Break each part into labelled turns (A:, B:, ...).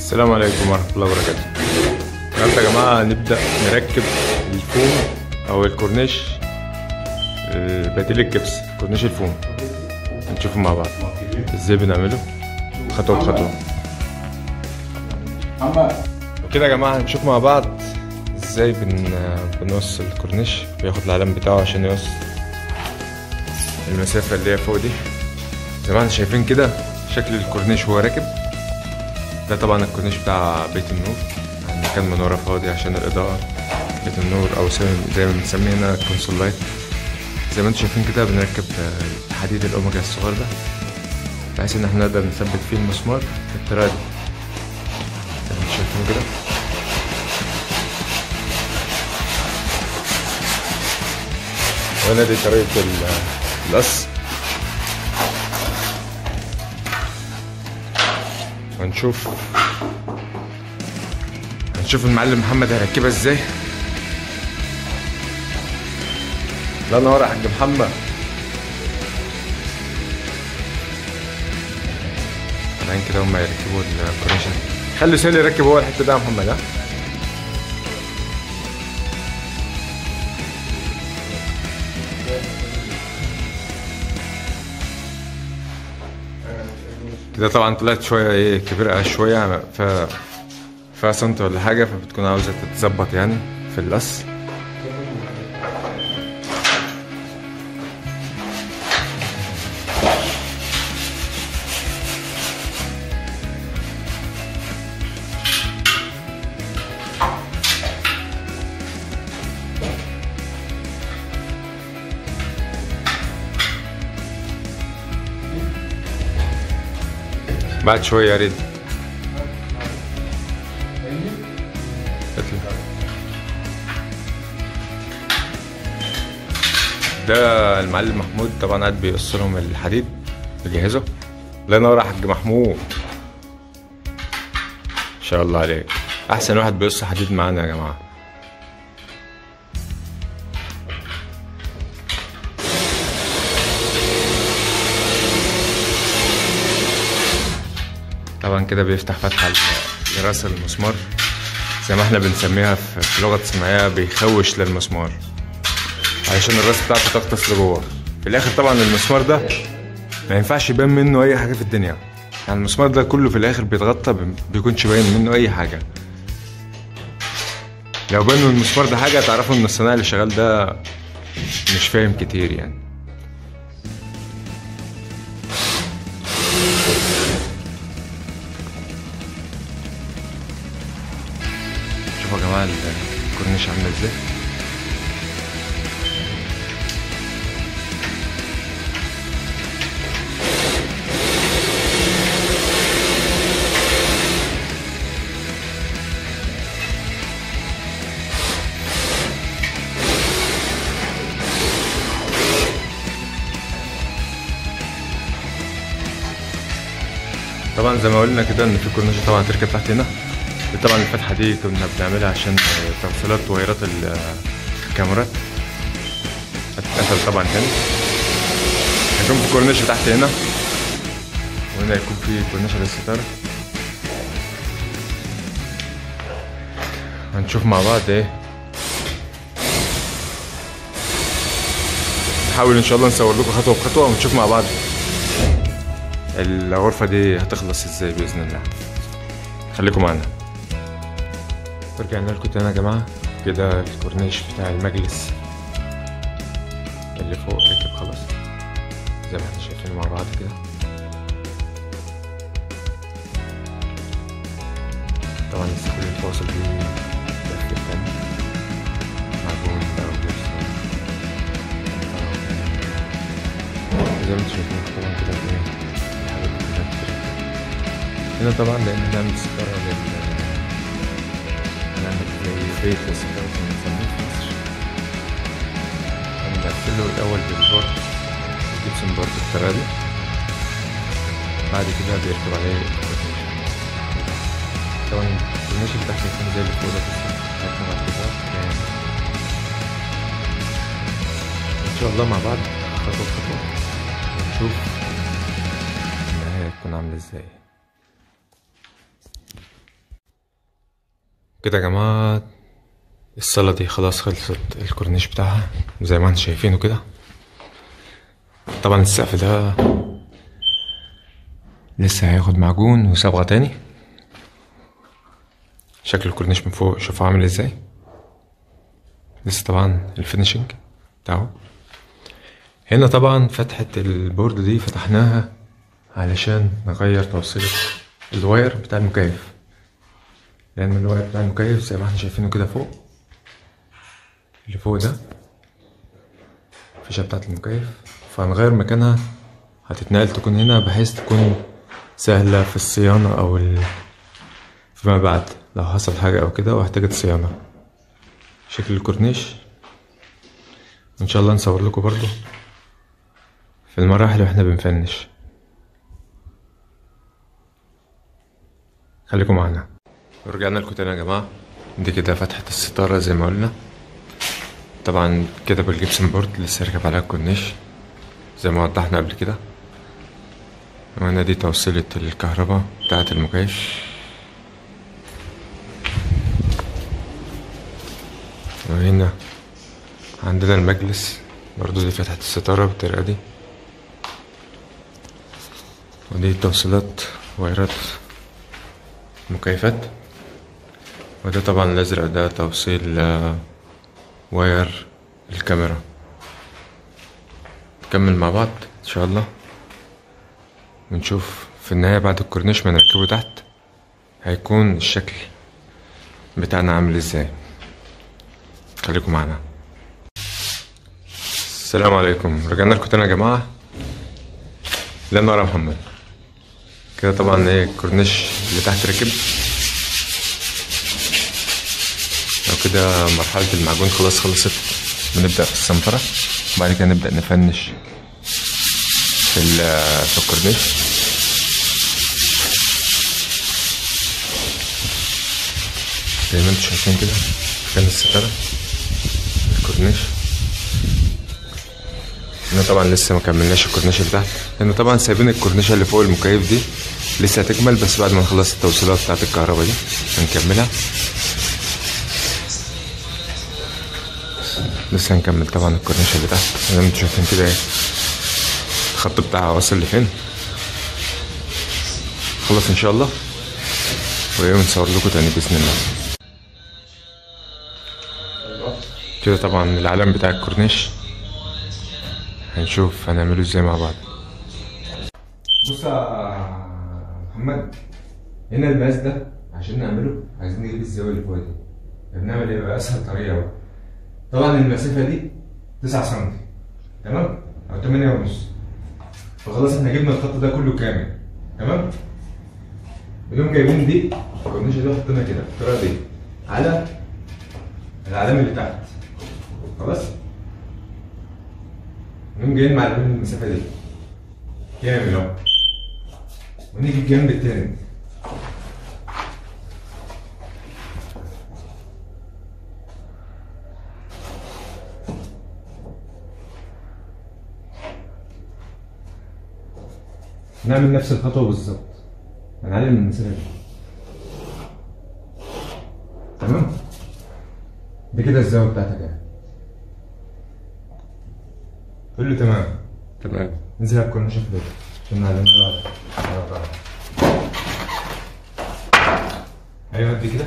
A: السلام عليكم ورحمة الله وبركاته النهارده يا جماعة نبدأ نركب الفوم أو الكورنيش آه، بديل الجبس كورنيش الفوم هنشوفه مع بعض ازاي بنعمله خطوة بخطوة وكده يا جماعة هنشوف مع بعض ازاي بن... بنوصل الكورنيش بياخد العلم بتاعه عشان يوصل المسافة اللي هي فوق دي زي ما احنا شايفين كده شكل الكورنيش وهو راكب ده طبعا الكورنيش بتاع بيت النور المكان من ورا فاضي عشان الإضاءة بيت النور أو زي- زي ما بنسميه هنا كونسول لايت زي ما انتم شايفين كده بنركب آه، حديد الأوميجا الصغير ده بحيث إن احنا نقدر نثبت فيه المسمار بالطريقة دي زي ما انتم شايفين كده وهنا دي طريقة ال- القص هنشوف هنشوف المعلم محمد هيركبها ازاي لا نور يا حاج محمد بعدين كده هم يركبوا الكورنيشن خلي سهل يركب هو الحته ده يا محمد ها كده طبعا طلعت شويه ايه كبيره شويه ف فيها سنتي ولا حاجه فبتكون عاوزه تتظبط يعني في القص بعد شويه يا ريت اطلع. ده المعلم محمود طبعا قاعد بيقص لهم الحديد بيجهزه الله ينور يا حاج محمود ان شاء الله عليك احسن واحد بيقص حديد معانا يا جماعه طبعا كده بيفتح فتحة ل- لراس المسمار زي ما احنا بنسميها في في لغة صناعية بيخوش للمسمار علشان الراس بتاعته تغطس لجوه في الاخر طبعا المسمار ده ما ينفعش يبان منه اي حاجة في الدنيا يعني المسمار ده كله في الاخر بيتغطى ب- بيكونش باين منه اي حاجة لو بان من المسمار ده حاجة تعرفوا ان الصناعي اللي شغال ده مش فاهم كتير يعني شوفوا يا جماعة الكورنيش عامل ازاي طبعا زي ما قلنا كده ان في كورنيش طبعا تركب تحت هنا دي طبعا الفتحه دي كنا بنعملها عشان توصيلات وايرات ال- الكاميرات هتتقفل طبعا تاني هيكون في كورنيش تحت هنا وهنا يكون في كورنيش للستاره هنشوف مع بعض ايه نحاول ان شاء الله نصور لكم خطوه بخطوه ونشوف مع بعض الغرفه دي هتخلص ازاي باذن الله خليكم معانا رجعنا لكم تاني يا جماعه كده الكورنيش بتاع المجلس اللي فوق ركب خلاص زي ما احنا شايفين مع بعض كده طبعا لسه كل الفواصل دي تركب تاني معجون بقى وجبس زي ما انتم شايفين طبعا كده ايه الحاجات دي كلها بتتركب. هنا طبعا لان نعمل ستارة لل نعمل زي بيت للستارة زي ما بنسميه في مصر هنقفله الأول بالبورد الجبسون بورد بالطريقة دي بعد كده بيركب عليه الكورنيش طبعا الكورنيش اللي تحت يكون زي اللي فوق ده بس هاتنا بعد كده يعني إن شاء الله مع بعض خطوة بخطوة ونشوف النهاية هتكون عاملة ازاي كده يا جماعة الصالة دي خلاص خلصت الكورنيش بتاعها زي ما انتم شايفينه كده طبعا السقف ده لسه هياخد معجون وصبغة تاني شكل الكورنيش من فوق شوفوا عامل ازاي لسه طبعا الفينيشنج بتاعه هنا طبعا فتحة البورد دي فتحناها علشان نغير توصيلة الواير بتاع المكيف لأن الواير بتاع المكيف زي ما احنا شايفينه كده فوق اللي فوق ده الفيشة بتاعة المكيف فهنغير مكانها هتتنقل تكون هنا بحيث تكون سهلة في الصيانة أو ال... فيما بعد لو حصل حاجة أو كده واحتاجت صيانة شكل الكورنيش إن شاء الله نصور لكم برضو في المراحل واحنا بنفنش خليكم معانا ورجعنا لكم تاني يا جماعة دي كده فتحة الستارة زي ما قلنا طبعا كده بالجبسن بورد لسه راكب عليها الكورنيش زي ما وضحنا قبل كده وهنا دي توصيلة الكهرباء بتاعة المكيف وهنا عندنا المجلس برضو دي فتحة الستارة بالطريقة دي ودي توصيلات وايرات مكيفات وده طبعا الأزرق ده توصيل آه، واير الكاميرا نكمل مع بعض إن شاء الله ونشوف في النهاية بعد الكورنيش ما نركبه تحت هيكون الشكل بتاعنا عامل ازاي خليكم معنا السلام عليكم رجعنا لكم تاني يا جماعة لا نور يا محمد كده طبعا ايه الكورنيش اللي تحت ركب لو كده مرحلة المعجون خلاص خلصت بنبدأ في الصنفرة وبعد كده نبدأ نفنش في ال- في الكورنيش زي ما انتم شايفين كده كان الستارة الكورنيش هنا طبعا لسه ما كملناش الكورنيش اللي تحت هنا طبعا سايبين الكورنيشه اللي فوق المكيف دي لسه هتكمل بس بعد ما نخلص التوصيلات بتاعت الكهرباء دي هنكملها لسه هنكمل طبعا الكورنيشه اللي تحت زي ما انتم شايفين كده ايه الخط بتاعها واصل لفين خلص ان شاء الله وايه ونصور لكم تاني باذن الله كده طبعا العلم بتاع الكورنيش هنشوف هنعمله ازاي مع بعض بص يا محمد هنا المقاس ده عشان نعمله عايزين نجيب الزاويه اللي فوق دي بنعمل ايه بقى اسهل طريقه بقى طبعا المسافه دي 9 سم تمام او 8 ونص فخلاص احنا جبنا الخط ده كله كامل تمام بنقوم جايبين دي الكورنيشه دي حطينا كده بالطريقه دي على العلامه اللي تحت خلاص نقوم جايين معلمين المسافه دي كامل اهو ونيجي الجنب التاني نعمل نفس الخطوة بالظبط هنعلم المسافة دي تمام دي كده الزاوية بتاعتك يعني قول له تمام
B: تمام
A: ننزل على الكورنيش كده عشان نعلمها بعض ايوه دي كده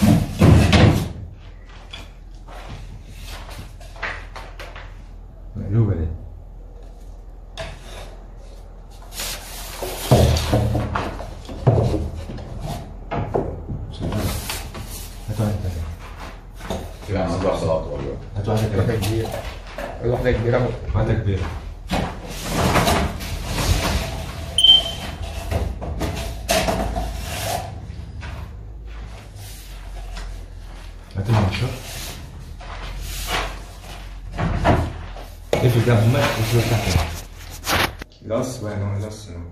A: مقلوبة دي هات واحدة تانية
B: كده عندي واحدة لقطة والله
A: هات واحدة
B: واحدة
A: تانية
B: كبيرة واحدة كبيرة اهو
A: واحدة كبيرة هات المنشار اقفل ده محمد اقفل تحت لاص بقى هو لاص هنا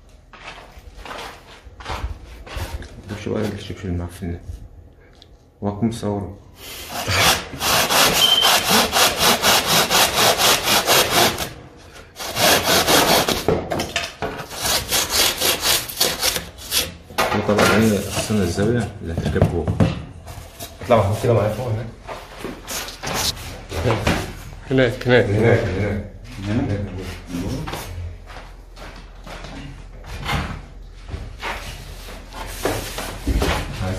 B: ده شو بقى الشبشب المعفن ده واكم مصوره وطبعا هي اصلا الزاوية اللي هتركب جوه
A: اطلع محمود كده معايا فوق هناك
C: هناك هناك
A: هناك هناك
B: هنا
A: هناك عايز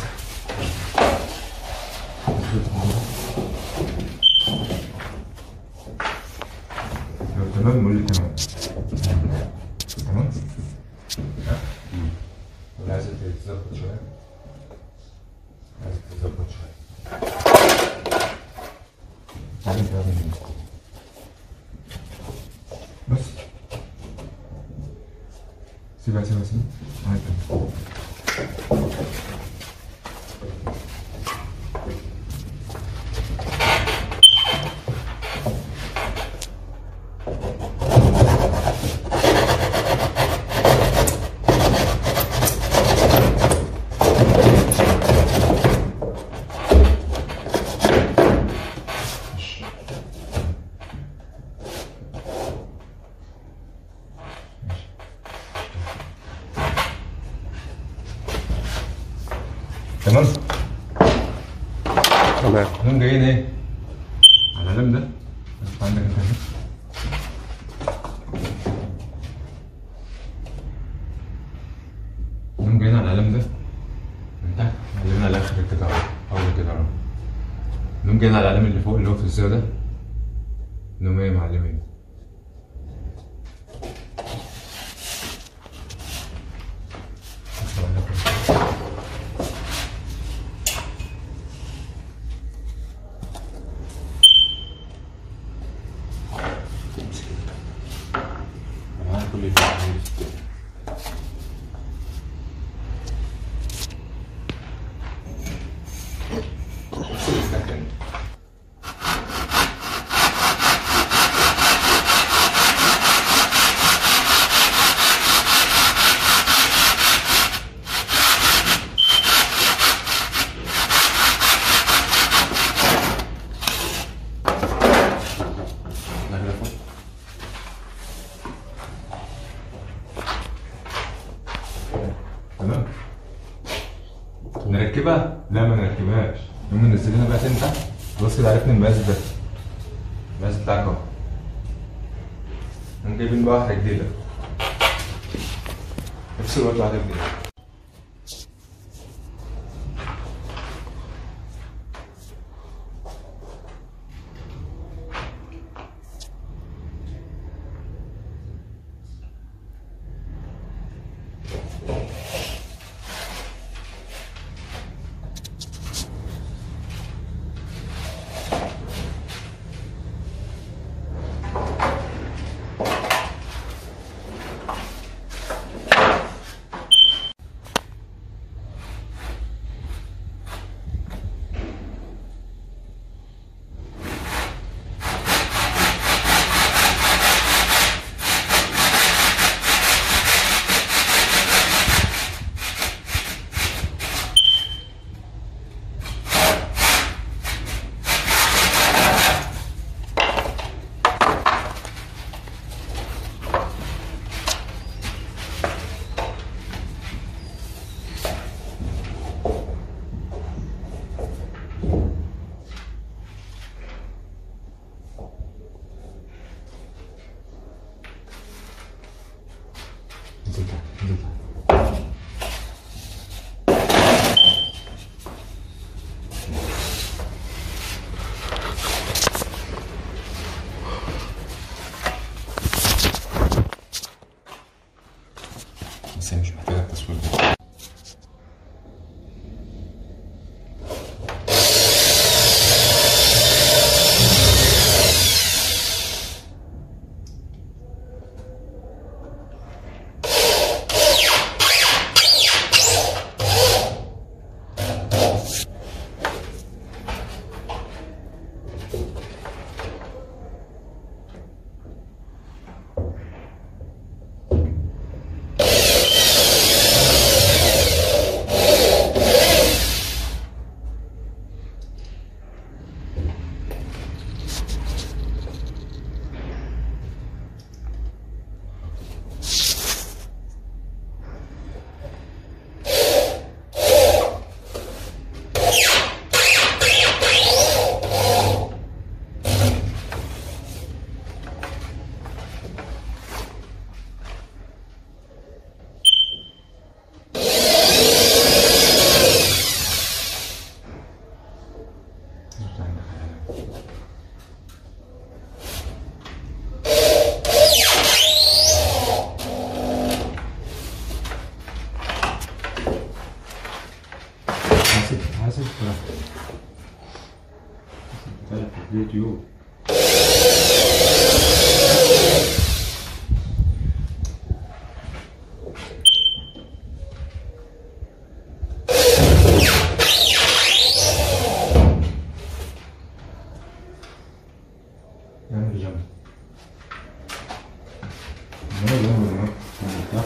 A: لو تمام قول لي تمام تمام ها؟ ولا عايز تتظبط شوية عايز تتظبط شوية تعالى انت يلا ننزل. بس سيبها سيبها سيبها عادي تمام
C: تمام
A: هم جايين ايه؟ على العلم ده بس عندك انت هنا هم جايين على العلم ده من تحت معلمين على الاخر كده اهو اول كده اهو هم جايين على العلم اللي فوق اللي هو في الزاوية ده انهم ايه معلمين
B: معايا كل اللي
A: تمام نركبها؟ لا ما نركبهاش يوم منزلينها بقى تاني تحت بص كده عرفنا المقاس ده المقاس بتاعك اهو هم جايبين بقى واحدة جديدة نفس الوقت واحدة جديدة
B: حاسب طالع في اليوتيوب نعمل جنب نعمل جنب نعمل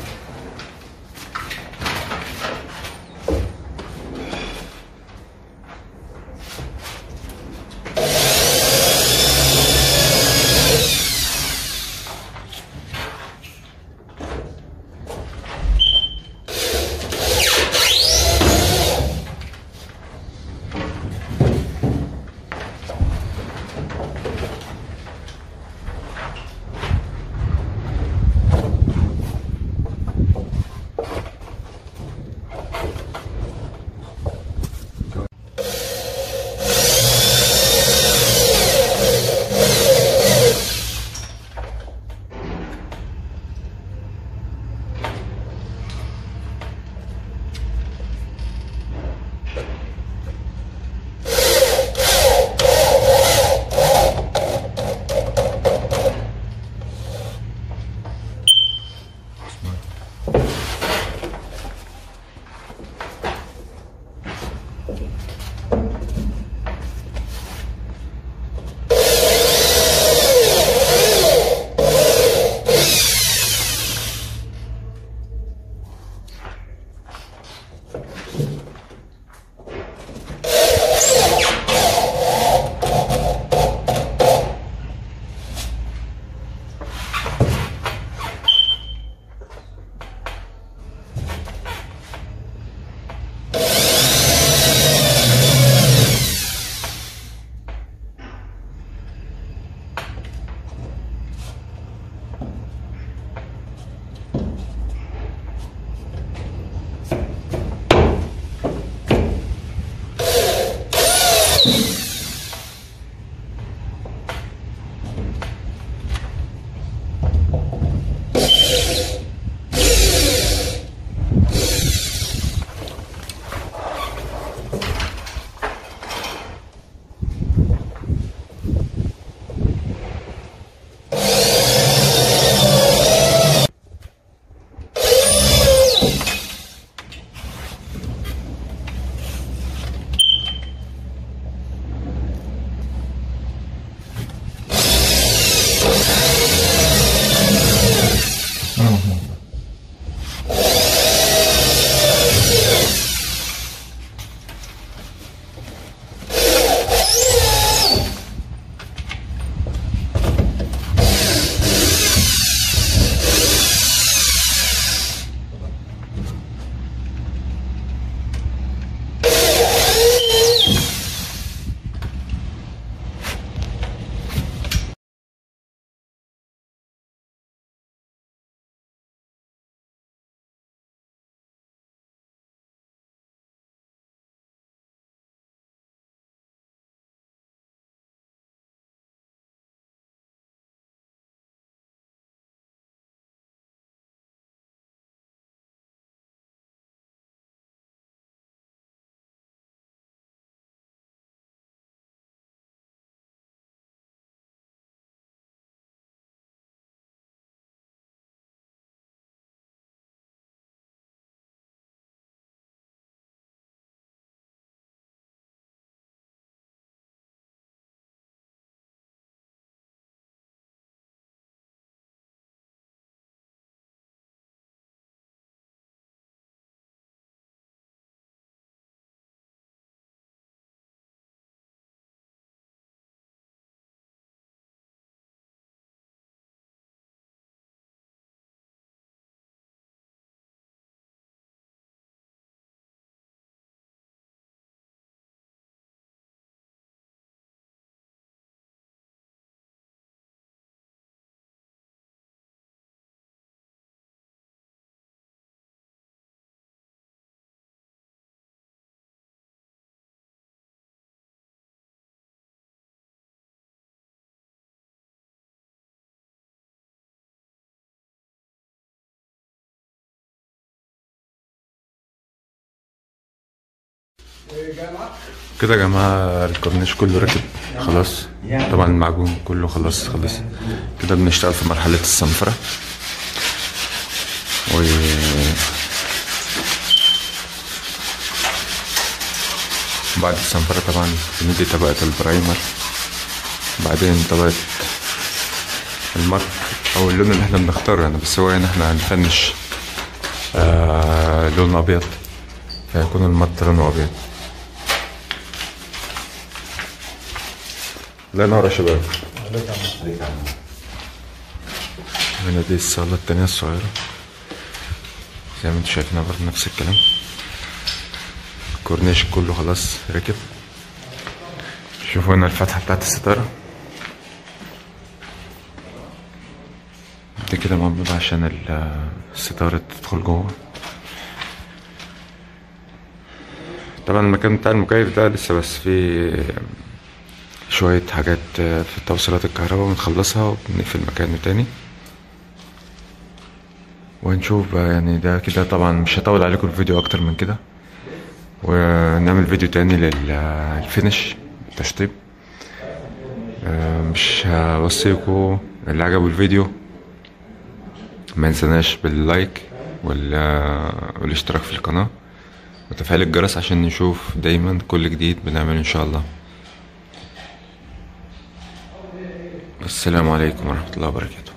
A: كده يا جماعة الكورنيش كله ركب خلاص طبعا المعجون كله خلاص خلص كده بنشتغل في مرحلة الصنفرة و بعد الصنفرة طبعا بندي طبقة البرايمر بعدين طبقة المط أو اللون اللي احنا بنختاره يعني بس هو يعني احنا هنفنش آه لون أبيض فيكون المط لونه أبيض لا نور يا شباب هنا دي الصالة التانية الصغيرة زي ما انتوا شايفينها برضه نفس الكلام الكورنيش كله خلاص ركب شوفوا هنا الفتحة بتاعت الستارة دي كده معمولة عشان ال- الستارة تدخل جوه طبعا المكان بتاع المكيف ده لسه بس فيه شوية حاجات في توصيلات الكهرباء بنخلصها وبنقفل مكانه تاني ونشوف بقى يعني ده كده طبعا مش هطول عليكم الفيديو اكتر من كده ونعمل فيديو تاني للفينش التشطيب آه، مش هوصيكم اللي عجبه الفيديو ما ينسناش باللايك وال- والاشتراك في القناة وتفعيل الجرس عشان نشوف دايما كل جديد بنعمله ان شاء الله السلام عليكم ورحمة الله وبركاته